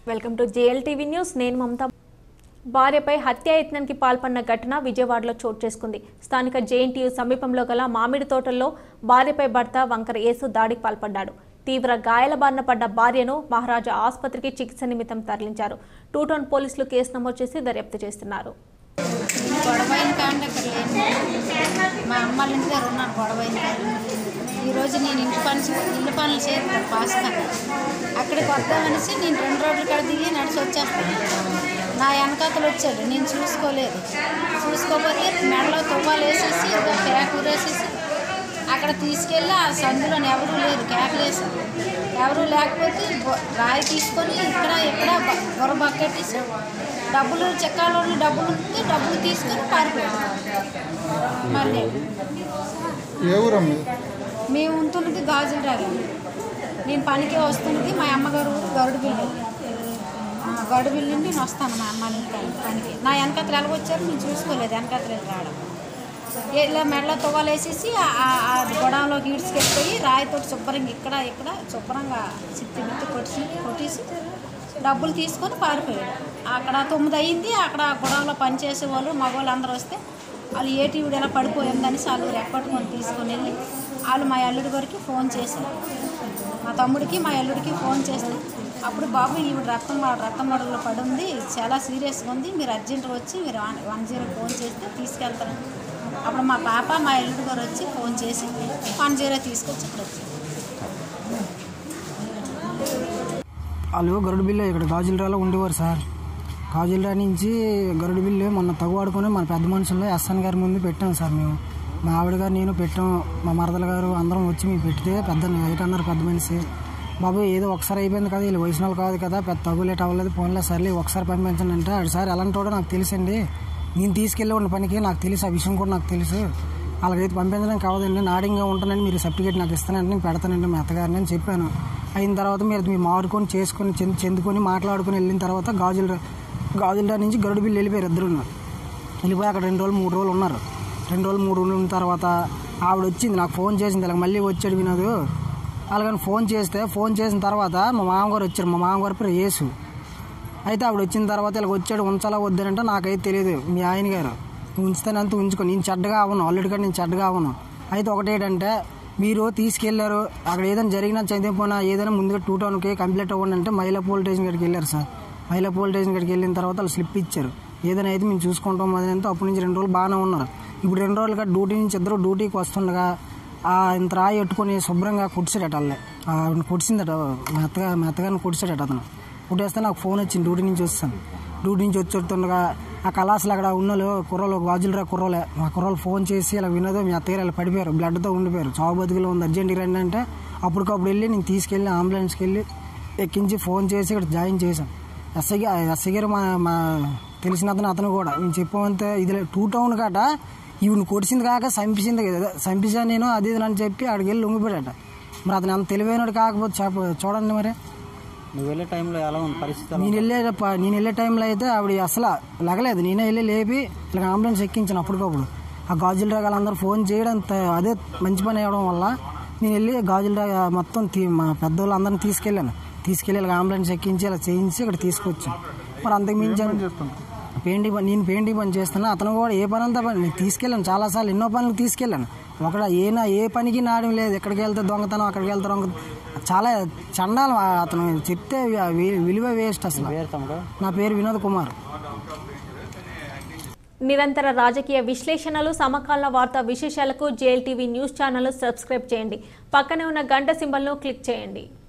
welcome to JLTV news నేను మమత భార్యపై హత్యాయత్నానికి పాల్పడిన ఘటన విజయవాడలో చోటు చేసుకుంది స్థానిక జేఎన్టీయూ సమీపంలో గల మామిడి తోటల్లో భార్యపై భర్త వంకర యేసు దాడికి పాల్పడ్డాడు తీవ్ర గాయాల బారిన పడ్డ భార్యను మహారాజా ఆసుపత్రికి చికిత్స నిమిత్తం తరలించారు టూ టౌన్ పోలీసులు కేసు నమోదు చేసి దర్యాప్తు చేస్తున్నారు గొడవైన కాండి అక్కడ లేను మా అమ్మ వాళ్ళ ఇంటి దగ్గర ఉన్నాను గొడవైన కాండి ఈరోజు నేను ఇంటి పని ఇల్లు పనులు చేస్తాను పాస్కన్నా అక్కడికి వద్దామనేసి నేను రెండు రోడ్ల కాడ దిగి నడిచి వచ్చేస్తాను నా వెనకాతలు వచ్చాడు నేను చూసుకోలేదు చూసుకోకపోతే మెడలో తువ్వాలు వేసేసి ఇంకా కేక్ ఊరేసేసి అక్కడ తీసుకెళ్ళి ఆ సందులో ఎవరూ లేరు కేకలు వేసారు ఎవరూ లేకపోతే బొ- రాయి తీసుకొని ఇక్కడ ఇక్కడ బ- బొర బకెట్టేసి డబ్బులు చెక్కాలో డబ్బులు ఉంటే డబ్బులు తీసుకొని పారిపోయాడు మళ్ళీ ఏ ఊరమ్మ మేము ఉంటున్నది గాజుల రాగి నేను పనికి వస్తున్నది మా అమ్మగారు ఊరు గరుడు బిల్లు గరుడు బిల్లు నుండి నేను వస్తాను మా అమ్మ వాళ్ళ ఇంటికి పనికి నా వెనకతలు ఎలాగొచ్చారు నేను చూసుకోలేదు వెనకతలు రావడం ఇలా మెడలో తువ్వాలు వేసేసి ఆ- ఆ- ఆ గొడవలోకి ఈడ్చుకెళ్ళిపోయి రాయితో శుభ్రంగా ఇక్కడ ఇక్కడ శుభ్రంగా చిత్తి మిత్తి కొట్టి కొట్టేసి డబ్బులు తీసుకొని పారిపోయాడు అక్కడ తొమ్మిది అయింది అక్కడ గొడవలో పనిచేసే వాళ్ళు మగవాళ్ళు అందరూ వస్తే వాళ్ళు ఏటీవీడు ఎలా పడిపోయిందని వాళ్ళు రెక్కట్టుకొని తీసుకొని వెళ్ళి వాళ్ళు మా అల్లుడి గారికి ఫోన్ చేశారు మా తమ్ముడికి మా అల్లుడికి ఫోన్ చేస్తే అప్పుడు బాబు ఈవిడ రక్తం రక్తం మడుగులో పడి ఉంది చాలా సీరియస్గా ఉంది మీరు అర్జెంట్గా వచ్చి మీరు వన్ వన్ జీరో ఫోన్ చేస్తే తీసుకెళ్తారు అప్పుడు మా పాప మా అల్లుడి గారు వచ్చి ఫోన్ చేసి వన్ జీరో తీసుకొచ్చి ఇక్కడ వచ్చారు వాళ్ళు గరుడు బిల్లు ఇక్కడ గాజులరాలో ఉండేవారు సార్ గాజులరా నుంచి గరుడు బిల్లు మొన్న తగువాడుకొని మన పెద్ద మనుషుల్లో ఎస్ఎన్ గారి ముందు పెట్టాం సార్ మేము మా ఆవిడ గారు నేను పెట్టాం మా మరదల గారు అందరం వచ్చి మేము పెడితే పెద్ద ఎయిట్ అన్నారు పెద్ద మనిషి బాబు ఏదో ఒకసారి అయిపోయింది కదా వీళ్ళు వయసు వాళ్ళు కాదు కదా పెద్ద తగులేట్ అవ్వలేదు ఫోన్లో సర్లే ఒకసారి పంపించండి అంటే ఆడు సార్ ఎలాంటి వాడో నాకు తెలుసండి నేను తీసుకెళ్ళి ఉన్న పనికి నాకు తెలుసు ఆ విషయం కూడా నాకు తెలుసు అలాగైతే పంపించడం కావదండి నాడింగా ఉంటానండి మీరు సర్టిఫికేట్ నాకు ఇస్తానండి నేను పెడతానండి మా అత్తగారిని అని చెప్పాను అయిన తర్వాత మీరు మీరు మాడుకొని చేసుకొని చెందు చెందుకొని మాట్లాడుకొని వెళ్ళిన తర్వాత గాజుల గాజుల నుంచి గరుడు బిల్లు వెళ్ళిపోయారు ఇద్దరు వెళ్ళిపోయి అక్కడ రెండు రోజులు మూడు రోజులు ఉన్నారు రెండు రోజులు మూడు రోజులు ఉన్న తర్వాత ఆవిడ వచ్చింది నాకు ఫోన్ చేసింది ఇలా మళ్ళీ వచ్చాడు వినోదు అలాగని ఫోన్ చేస్తే ఫోన్ చేసిన తర్వాత మా మామగారు వచ్చారు మా మామగారు పేరు యేసు అయితే ఆవిడ వచ్చిన తర్వాత ఇలా వచ్చాడు ఉంచాలా వద్దనంటే నాకైతే తెలియదు మీ ఆయన గారు ఉంచుతానంత ఉంచుకో నేను చెడ్డగా అవను ఆల్రెడీ కూడా నేను చెడ్డగా అవను అయితే ఒకటేంటంటే మీరు తీసుకెళ్లారు అక్కడ ఏదైనా జరిగినా చదివిపోయినా ఏదైనా ముందుగా టూ టౌన్కి కంప్లీట్ అవ్వండి అంటే మహిళా పోలీస్ స్టేషన్ కాడికి వెళ్ళారు సార్ మహిళా పోలీస్ స్టేషన్ కాడికి వెళ్ళిన తర్వాత వాళ్ళు స్లిప్ ఇచ్చారు ఏదైనా అయితే మేము చూసుకుంటాం అది అంతా అప్పటి నుంచి రెండు రోజులు బాగానే ఉన్నారు ఇప్పుడు రెండు రోజులుగా డ్యూటీ నుంచి ఇద్దరు డ్యూటీకి వస్తుండగా ఆ ఇంత రాయి ఎట్టుకొని శుభ్రంగా కుడిసాడట వాళ్ళే కుడిసిందట మెత్తగా మెత్తగానే కుడిసాడట అతను కుట్టేస్తే నాకు ఫోన్ వచ్చింది డ్యూటీ నుంచి వస్తాను డ్యూటీ నుంచి వచ్చేస్తుండగా ఆ కళాశాల అక్కడ ఉన్నోళ్ళు కుర్రోలు గాజులరా కుర్రోలే మా కుర్రోలు ఫోన్ చేసి ఇలా వినోదో మీ అత్తగారు ఇలా పడిపోయారు బ్లడ్తో ఉండిపోయారు చావు బతుకులో ఉంది అర్జెంట్గా రండి అంటే అప్పటికప్పుడు వెళ్ళి నేను తీసుకెళ్ళి అంబులెన్స్కి వెళ్ళి ఎక్కించి ఫోన్ చేసి ఇక్కడ జాయిన్ చేశాను ఎస్ఐ గా- ఎస్ఐ గారు మా మా తెలిసిన అతను అతను కూడా నేను చెప్పమంతే ఇది టూ టౌన్ కాట ఈవిని కొడిసింది కాక చంపించింది కదా చంపించాను నేను అది ఇది అని చెప్పి ఆడికి వెళ్ళి లొంగిపోయాట మరి అతను అంత తెలివైనడు కాకపోతే చెప్ప చూడండి మరి నువ్వు వెళ్ళే టైంలో ఎలా ఉంది పరిస్థితి ఎలా నేను వెళ్ళే ప- నేను వెళ్ళే టైంలో అయితే ఆవిడ అసలు లగలేదు నేనే వెళ్ళి లేపి ఇలా అంబులెన్స్ ఎక్కించాను అప్పటికప్పుడు ఆ గాజుల రకాలందరూ ఫోన్ చేయడం త- అదే మంచి పని అవ్వడం వల్ల నేను వెళ్ళి గాజుల రగా మొత్తం తీ మా పెద్దోళ్ళు అందరిని తీసుకెళ్ళాను తీసుకెళ్ళి ఇలా అంబులెన్స్ ఎక్కించి ఇలా చేయించి ఇక్కడ తీసుకొచ్చాను మరి అంతకు మించి పెయింటింగ్ పని నేను పెయింటింగ్ పని చేస్తున్నా అతను కూడా ఏ పని అంతా పని నేను తీసుకెళ్ళాను చాలాసార్లు ఎన్నో పనులు తీసుకెళ్ళాను ఒకడ ఏనా ఏ పనికి నాడం లేదు ఎక్కడికి వెళ్తే దొంగతనం అక్కడికి వెళ్తే దొంగ చాలా చండాలం ఆ అతను చెప్తే వి- విలువ వేస్ట్ అసలు పేరు తమ్ముడు నా పేరు వినోద్ కుమార్ నిరంతర రాజకీయ విశ్లేషణలు సమకాలీన వార్తా విశేషాలకు జేఎల్టీవీ న్యూస్ ఛానల్ సబ్స్క్రైబ్ చేయండి పక్కనే ఉన్న గంట సింబల్ను క్లిక్ చేయండి